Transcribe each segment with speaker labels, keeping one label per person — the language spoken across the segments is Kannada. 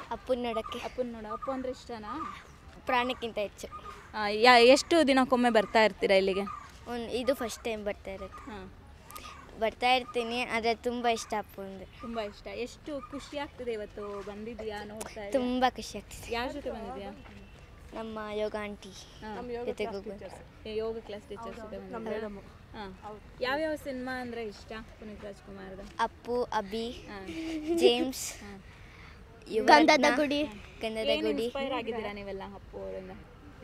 Speaker 1: ಅಪ್ಪನ ನೋಡೋಕ್ಕೆ
Speaker 2: ಅಪ್ಪನ ನೋಡ ಅಪ್ಪು ಅಂದ್ರೆ ಇಷ್ಟನಾ
Speaker 1: ಪ್ರಾಣಕ್ಕಿಂತ ಹೆಚ್ಚು
Speaker 2: ಆ, ಯಾ ಎಷ್ಟು ದಿನಕ್ಕೊಮ್ಮೆ ಬರ್ತಾ ಇರ್ತೀರಾ ಇಲ್ಲಿಗೆ
Speaker 1: ಒಂದು ಇದು ಫಸ್ಟ್ ಟೈಮ್ ಬರ್ತಾ ಇರೋದು
Speaker 2: ಹಾಂ
Speaker 1: ಬರ್ತಾ ಇರ್ತೀನಿ ಆದರೆ ತುಂಬ ಇಷ್ಟ ಅಪ್ಪು ಅಂದರೆ
Speaker 2: ತುಂಬ ಇಷ್ಟ ಎಷ್ಟು ಖುಷಿ ಆಗ್ತದೆ ಇವತ್ತು ಬಂದಿದ್ಯಾ ನೋಡ್ತಾ ಇದ್ದೀಯಾ?
Speaker 1: ತುಂಬ ಖುಷಿ ಆಗ್ತಿದೆ
Speaker 2: ಯಾರ ಜೊತೆ ಬಂದಿದ್ಯಾ
Speaker 1: ನಮ್ಮ ಯೋಗ ಆಂಟಿ
Speaker 2: ಹಾಂ
Speaker 1: ಜೊತೆಗೆ ಹೋಗ್ಬೋದು
Speaker 2: ಯೋಗ ಕ್ಲಾಸ್ ಟೀಚರ್ಸ್ ಜೊತೆ ಬಂದಿದ್ಯಾ ಹಾಂ ಯಾವ್ಯಾವ ಸಿನಿಮಾ ಅಂದ್ರೆ ಇಷ್ಟ ಪುನೀತ್ ರಾಜ್ಕುಮಾರ್ದು
Speaker 1: ಅಪ್ಪು ಅಭಿ
Speaker 2: ಹಾಂ
Speaker 1: ಜೇಮ್ಸ್
Speaker 3: ಗಂಧದ ಗುಡಿ.
Speaker 1: ಗಂಧದ
Speaker 2: ಏನು
Speaker 1: ಗುಡಿ
Speaker 2: ಇನ್ಸ್ಪೈರ್ ಆಗಿದ್ದೀರಾ ನೀವೆಲ್ಲ ಅಪ್ಪು ಅವರಿಂದ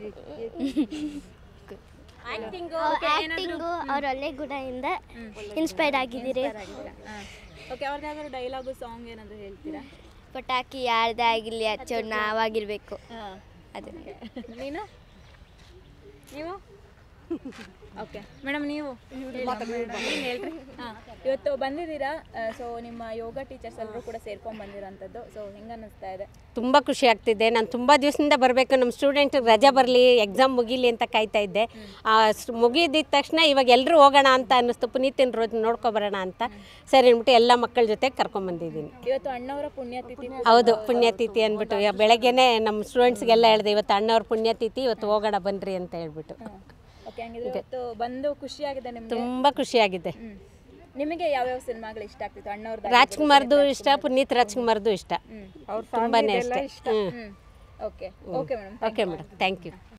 Speaker 3: ಆ್ಯಕ್ಟಿಂಗು ಅವ್ರ ಒಳ್ಳೆ ಗುಣದಿಂದ ಇನ್ಸ್ಪೈರ್ಡ್ ಆಗಿದ್ದೀರಿ
Speaker 2: ಓಕೆ ಅವ್ರದ್ದು ಯಾವ್ದಾದ್ರು ಡೈಲಾಗು ಸಾಂಗ್ ಏನಾದರೂ ಹೇಳ್ತೀರಾ
Speaker 1: ಪಟಾಕಿ ಯಾರ್ದೇ ಆಗಿರಲಿ ಹಚ್ಚೋದು ನಾವಾಗಿರಬೇಕು
Speaker 2: ಹಾಂ
Speaker 1: ಅದೇ
Speaker 2: ನೀನು ನೀವು ಓಕೆ ಮೇಡಮ್ ನೀವು ನೀನ್ ಹೇಳ್ರಿ ಹಾಂ ಇವತ್ತು ಬಂದಿದ್ದೀರಾ ಸೊ ನಿಮ್ಮ ಯೋಗ ಟೀಚರ್ಸ್ ಎಲ್ಲರೂ ಕೂಡ ಸೇರ್ಕೊಂಡು ಬಂದಿರೋಂಥದ್ದು ಸೊ ಹೆಂಗೆ ಅನ್ನಿಸ್ತಾ ಇದೆ
Speaker 4: ತುಂಬ ಖುಷಿ ಆಗ್ತಿದೆ ನಾನು ತುಂಬ ದಿವಸದಿಂದ ಬರಬೇಕು ನಮ್ಮ ಸ್ಟೂಡೆಂಟಿಗೆ ರಜೆ ಬರಲಿ ಎಕ್ಸಾಮ್ ಮುಗೀಲಿ ಅಂತ ಕಾಯ್ತಾ ಇದ್ದೆ ಆ, ಸ್- ಮುಗಿದಿದ್ದ ತಕ್ಷಣ ಇವಾಗ ಎಲ್ಲರೂ ಹೋಗೋಣ ಅಂತ ಅನ್ನಿಸ್ತು ಪುನೀತಿನ ರೋಜ್ ನೋಡ್ಕೊಬರೋಣ ಅಂತ ಸರಿ ಅಂದ್ಬಿಟ್ಟು ಎಲ್ಲ ಮಕ್ಕಳ ಜೊತೆ ಕರ್ಕೊಂಬಂದಿದ್ದೀನಿ
Speaker 2: ಇವತ್ತು ಅಣ್ಣವರ ಪುಣ್ಯತಿಥಿ
Speaker 4: ಹೌದು ಪುಣ್ಯತಿಥಿ ಅಂದ್ಬಿಟ್ಟು ಈಗ ಬೆಳಗ್ಗೆನೆ ನಮ್ಮ ಸ್ಟೂಡೆಂಟ್ಸ್ಗೆಲ್ಲ ಹೇಳಿದೆ ಇವತ್ತು ಅಣ್ಣವ್ರ ಪುಣ್ಯತಿಥಿ ಇವತ್ತು ಹೋಗೋಣ ಬನ್ನಿರಿ ಅಂತ ಹೇಳ್ಬಿಟ್ಟು
Speaker 2: ಓಕೆ ಹಂಗಿದ್ರೆ ಇವತ್ತು ಬಂದು ಖುಷಿಯಾಗಿದೆ ನಿಮಗೆ
Speaker 4: ತುಂಬ ಖುಷಿಯಾಗಿದೆ
Speaker 2: ಹ್ಮ್. ನಿಮಗೆ ಯಾವ್ಯಾವ ಸಿನಿಮಾಗಳು ಇಷ್ಟ ಆಗ್ತಿತ್ತು ಅಣ್ಣವ್ರದ್ದು
Speaker 4: ರಾಜ್ಕುಮಾರ್ದು ಇಷ್ಟ ಪುನೀತ್ ರಾಜ್ಕುಮಾರ್ದು ಇಷ್ಟ
Speaker 2: ಹ್ಮ್
Speaker 4: ತುಂಬಾನೇ ಅಷ್ಟೇ ಹ್ಞೂ
Speaker 2: ಹ್ಮ್ okay okay madam
Speaker 4: okay madam thank you